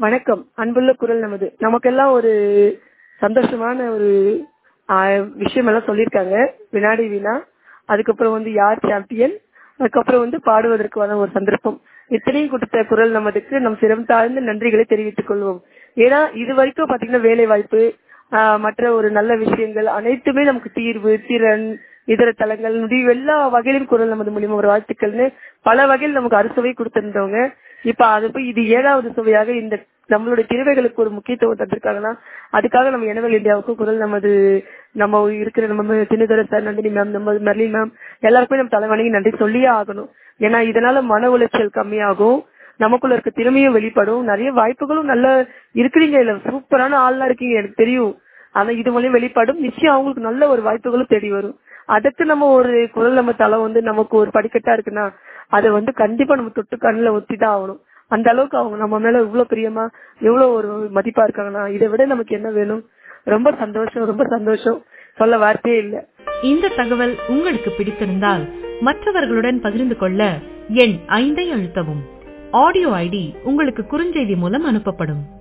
வணக்கம் அன்புள்ள குரல் நமது நமக்கெல்லாம் ஒரு சந்தோஷமான ஒரு ஆஹ், விஷயம் எல்லாம் சொல்லியிருக்காங்க வினாடி வினா அதுக்கப்புறம் வந்து யார் சாம்பியன் அதுக்கப்புறம் வந்து பாடுவதற்கான ஒரு சந்தர்ப்பம் இத்தனையும் கொடுத்த குரல் நமதுக்கு நம் சிரம் தாழ்ந்த நன்றிகளை தெரிவித்துக் கொள்வோம் ஏன்னா இது வரைக்கும் பாத்தீங்கன்னா வேலை வாய்ப்பு ஆஹ், மற்ற ஒரு நல்ல விஷயங்கள் அனைத்துமே நமக்கு தீர்வு திறன் இதர தளங்கள் முடிவு எல்லா வகையிலும் குரல் நமது மூலியமா ஒரு வாழ்த்துக்கள்னு பல வகையில் நமக்கு அறுசுவை கொடுத்திருந்தவங்க இப்ப அது போய் இது ஏழாவது சுவையாக இந்த நம்மளுடைய திருவைகளுக்கு ஒரு முக்கியத்துவம் தந்திருக்காங்கன்னா அதுக்காக நம்ம எனவல் இந்தியாவுக்கும் குரல் நமது நம்ம இருக்கிற நம்ம தினதர சார் நந்தினி மேம் நம்ம மெர்லின் மேம் எல்லாருக்குமே நம்ம தலைவணங்கி நன்றி சொல்லியே ஆகணும் ஏன்னா இதனால மன உளைச்சல் கம்மியாகும் நமக்குள்ள இருக்க திறமையும் வெளிப்படும் நிறைய வாய்ப்புகளும் நல்ல இருக்கிறீங்க இல்ல சூப்பரான ஆள்லாம் இருக்கீங்க எனக்கு தெரியும் ஆனா இது மூலியம் வெளிப்படும் நிச்சயம் அவங்களுக்கு நல்ல ஒரு வாய்ப்புகளும் தேடி வரும் அதுக்கு நம்ம ஒரு குரல் நம்ம தலை வந்து நமக்கு ஒரு படிக்கட்டா இருக்குன்னா அதை வந்து கண்டிப்பா நம்ம தொட்டு கண்ணுல ஒத்திதான் ஆகணும் அந்த அளவுக்கு அவங்க நம்ம மேல இவ்வளவு பிரியமா எவ்வளவு ஒரு மதிப்பா இருக்காங்கன்னா இதை விட நமக்கு என்ன வேணும் ரொம்ப சந்தோஷம் ரொம்ப சந்தோஷம் சொல்ல வார்த்தையே இல்ல இந்த தகவல் உங்களுக்கு பிடித்திருந்தால் மற்றவர்களுடன் பகிர்ந்து கொள்ள எண் ஐந்தை அழுத்தவும் ஆடியோ ஐடி உங்களுக்கு குறுஞ்செய்தி மூலம் அனுப்பப்படும்